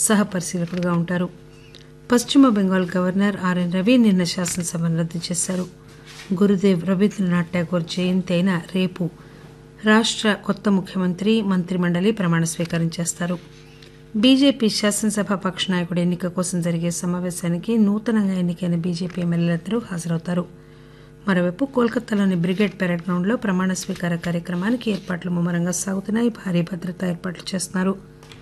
సహపరిశీలకుడుగా ఉంటారు పశ్చిమ Bengal governor RN Ravi నిన్న శాసనసభను రద్దు చేశారు గురుదేవ్ రవీంద్రనాథ్ ఠాగూర్ జయంతి అయిన రేపు రాష్ట కొత్త ముఖ్యమంత్రి మంత్రిమండలి ప్రమాణ స్వీకారం చేస్తారు బీజేపీ శాసనసభ పక్ష నాయకుడి ఎన్నిక కోసం జరిగే సమావేశానికి నూతనంగా ఎన్నికైన బీజేపీ ఎమ్మెల్యేలందరూ హాజరవుతారు మరోవైపు కోల్కతాలోని బ్రిగేడ్ పెరేడ్ గ్రౌండ్లో ప్రమాణ స్వీకార కార్యక్రమానికి ఏర్పాట్లు ముమ్మరంగా సాగుతున్నాయి భారీ భద్రతా ఏర్పాట్లు చేస్తున్నారు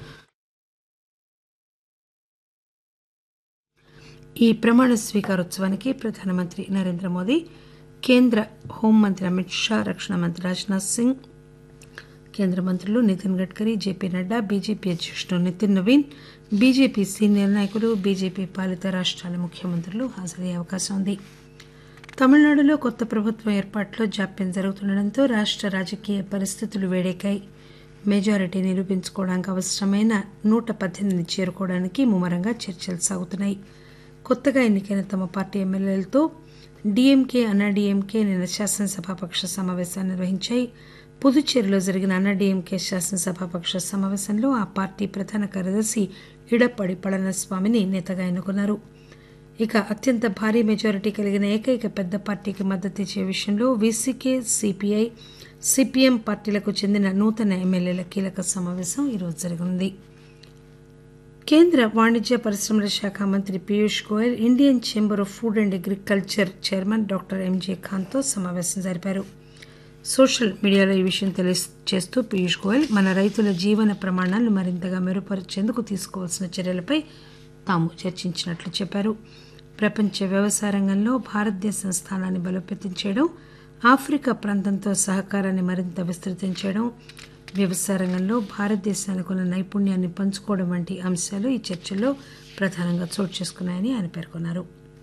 ఈ ప్రమాణ స్వీకారోత్సవానికి ప్రధానమంత్రి నరేంద్ర మోదీ కేంద్ర హోంమంత్రి అమిత్ షా రక్షణ మంత్రి రాజ్నాథ్ సింగ్ కేంద్ర మంత్రులు నితిన్ గడ్కరీ జేపీ నడ్డా బీజేపీ అధ్యక్షుడు నితిన్ నవీన్ బీజేపీ సీనియర్ నాయకులు బీజేపీ పాలిత రాష్ట్రాల ముఖ్యమంత్రులు హాజరయ్యే అవకాశం ఉంది తమిళనాడులో కొత్త ప్రభుత్వం ఏర్పాటులో జాప్యం జరుగుతుండటంతో రాష్ట రాజకీయ పరిస్థితులు వేడెక్కాయి మెజారిటీ నిరూపించుకోవడానికి అవసరమైన నూట పద్దెనిమిది చేరుకోవడానికి ముమ్మరంగా చర్చలు సాగుతున్నాయి కొత్తగా ఎన్నికైన తమ పార్టీ ఎమ్మెల్యేలతో డీఎంకే అన్నాడీఎంకే నిన్న శాసనసభాపక్ష సమావేశాన్ని నిర్వహించాయి పుదుచ్చేరిలో జరిగిన అన్నాడీఎంకే శాసనసభాపక్ష సమావేశంలో ఆ పార్టీ ప్రధాన కార్యదర్శి ఇడప్పడి పళనిస్వామిని నేతగా ఎన్నుకున్నారు ఇక అత్యంత భారీ మెజారిటీ కలిగిన ఏకైక పెద్ద పార్టీకి మద్దతిచ్చే విషయంలో వీసీకే సిపిఐ సిపిఎం పార్టీలకు చెందిన నూతన ఎమ్మెల్యేల కీలక సమావేశం ఈరోజు జరగనుంది కేంద్ర వాణిజ్య పరిశ్రమల శాఖ మంత్రి Piyush Goyal Indian chamber of food and agriculture chairman doctor MJ ఖాన్తో సమావేశం జరిపారు సోషల్ మీడియాలో ఈ విషయం తెలియజేస్తూ పీయూష్ గోయల్ మన రైతుల జీవన ప్రమాణాలను మరింతగా మెరుగుపరిచేందుకు తీసుకోవాల్సిన చర్యలపై తాము చర్చించినట్లు చెప్పారు ప్రపంచ వ్యవసాయ రంగంలో భారతదేశం స్థానాన్ని బలోపేతం చేయడం ఆఫ్రికా ప్రాంతంతో సహకారాన్ని మరింత విస్తృతం చేయడం వ్యవసాయ రంగంలో భారతదేశానికి ఉన్న నైపుణ్యాన్ని పంచుకోవడం వంటి అంశాలు ఈ చర్చల్లో ప్రధానంగా చోటు చేసుకున్నాయని ఆయన పేర్కొన్నారు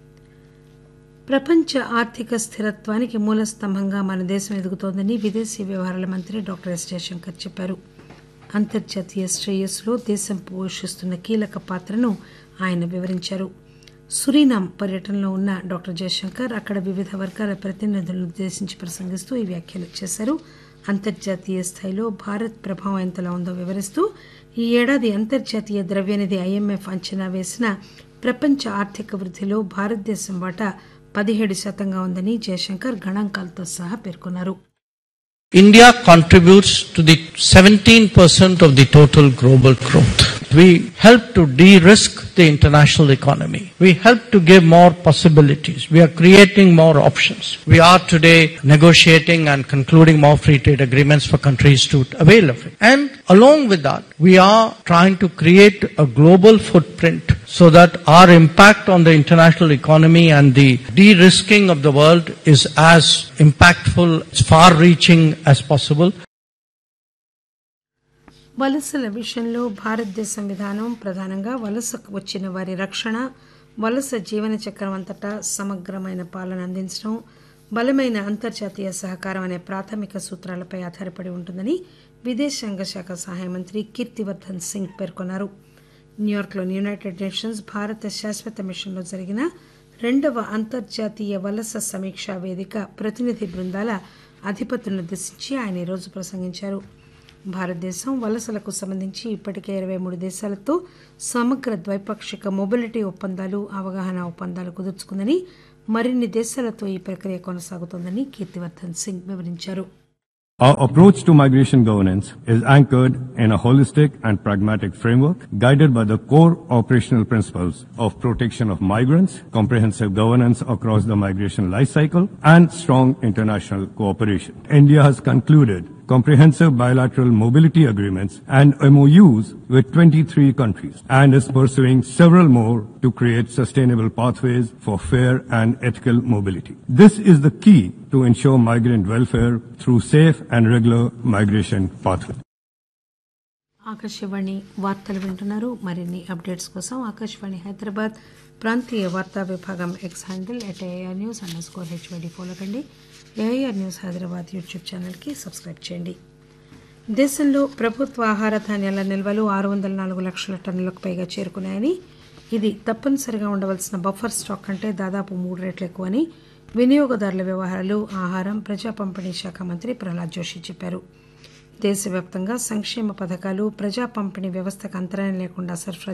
ప్రపంచ ఆర్థిక స్థిరత్వానికి మూల స్తంభంగా మన దేశం ఎదుగుతోందని విదేశీ వ్యవహారాల మంత్రి డాక్టర్ ఎస్ జయశంకర్ చెప్పారు అంతర్జాతీయ శ్రేయస్సులో దేశం పోషిస్తున్న కీలక పాత్రను ఆయన వివరించారు సురీనాం పర్యటనలో ఉన్న డాక్టర్ జయశంకర్ అక్కడ వివిధ వర్గాల ప్రతినిధులను ఉద్దేశించి ప్రసంగిస్తూ ఈ వ్యాఖ్యలు చేశారు అంతర్జాతీయ స్థాయిలో భారత్ ప్రభావం ఎంతలా ఉందో వివరిస్తూ ఈ ఏడాది అంతర్జాతీయ ద్రవ్యనిధి ఐఎంఎఫ్ అంచనా వేసిన ప్రపంచ ఆర్థిక వృద్ధిలో భారతదేశం వాటా పదిహేడు శాతంగా ఉందని జయశంకర్ గణాంకాలతో సహా పేర్కొన్నారు India contributes to the 17% of the total global growth. We help to de-risk the international economy. We help to give more possibilities. We are creating more options. We are today negotiating and concluding more free trade agreements for countries to avail of it. And along with that, we are trying to create a global footprint so that our impact on the international economy and the de-risking of the world is as impactful, as far-reaching as possible. వలసల విషయంలో భారతదేశం విధానం ప్రధానంగా వలసకు వచ్చిన వారి రక్షణ వలస జీవన చక్రం అంతటా సమగ్రమైన పాలన అందించడం బలమైన అంతర్జాతీయ సహకారం అనే ప్రాథమిక సూత్రాలపై ఆధారపడి ఉంటుందని విదేశాంగ శాఖ సహాయ మంత్రి కీర్తివర్ధన్ సింగ్ పేర్కొన్నారు న్యూయార్క్లోని యునైటెడ్ నేషన్స్ భారత శాశ్వత మిషన్లో జరిగిన రెండవ అంతర్జాతీయ వలస సమీక్షా వేదిక ప్రతినిధి బృందాల అధిపతులను ఉద్దేశించి ఆయన ఈరోజు ప్రసంగించారు భారతదేశం వలసలకు సంబంధించి ఇప్పటికే ఇరవై మూడు దేశాలతో సమగ్ర ద్వైపాక్షిక మొబిలిటీ ఒప్పందాలు అవగాహన ఒప్పందాలు కుదుర్చుకుందని మరిన్ని దేశాలతో ఈ ప్రక్రియ కొనసాగుతోందని కీర్తివర్ధన్ సింగ్ వివరించారు Our approach to migration governance is anchored in a holistic and pragmatic framework guided by the core operational principles of protection of migrants, comprehensive governance across the migration life cycle, and strong international cooperation. India has concluded comprehensive bilateral mobility agreements and MOUs with 23 countries and is pursuing several more to create sustainable pathways for fair and ethical mobility. This is the key to ensure migrant welfare through safe and regular migration pathways. Akashvani వార్తలు వింటున్నారు మరిన్ని updates కోసం ఆకాశవాణి హైదరాబాద్ ప్రాంతీయ వార్తా విభాగం X handle at AIR news underscore HYD follow కండి AIR news Hyderabad YouTube ఛానల్కి subscribe చేయండి దేశంలో ప్రభుత్వ ఆహార ధాన్యాల నిల్వలు ఆరు వందల నాలుగు లక్షల టన్నులకు పైగా చేరుకున్నాయని ఇది తప్పనిసరిగా ఉండవలసిన బఫర్ స్టాక్ కంటే దాదాపు మూడు రెట్లు ఎక్కువని వినియోగదారుల వ్యవహారాలు ఆహారం ప్రజా పంపిణీ శాఖ మంత్రి ప్రహ్లాద్ జోషి చెప్పారు దేశవ్యాప్తంగా సంక్షేమ పథకాలు ప్రజా పంపిణీ వ్యవస్థకు అంతరాయం లేకుండా సరఫరా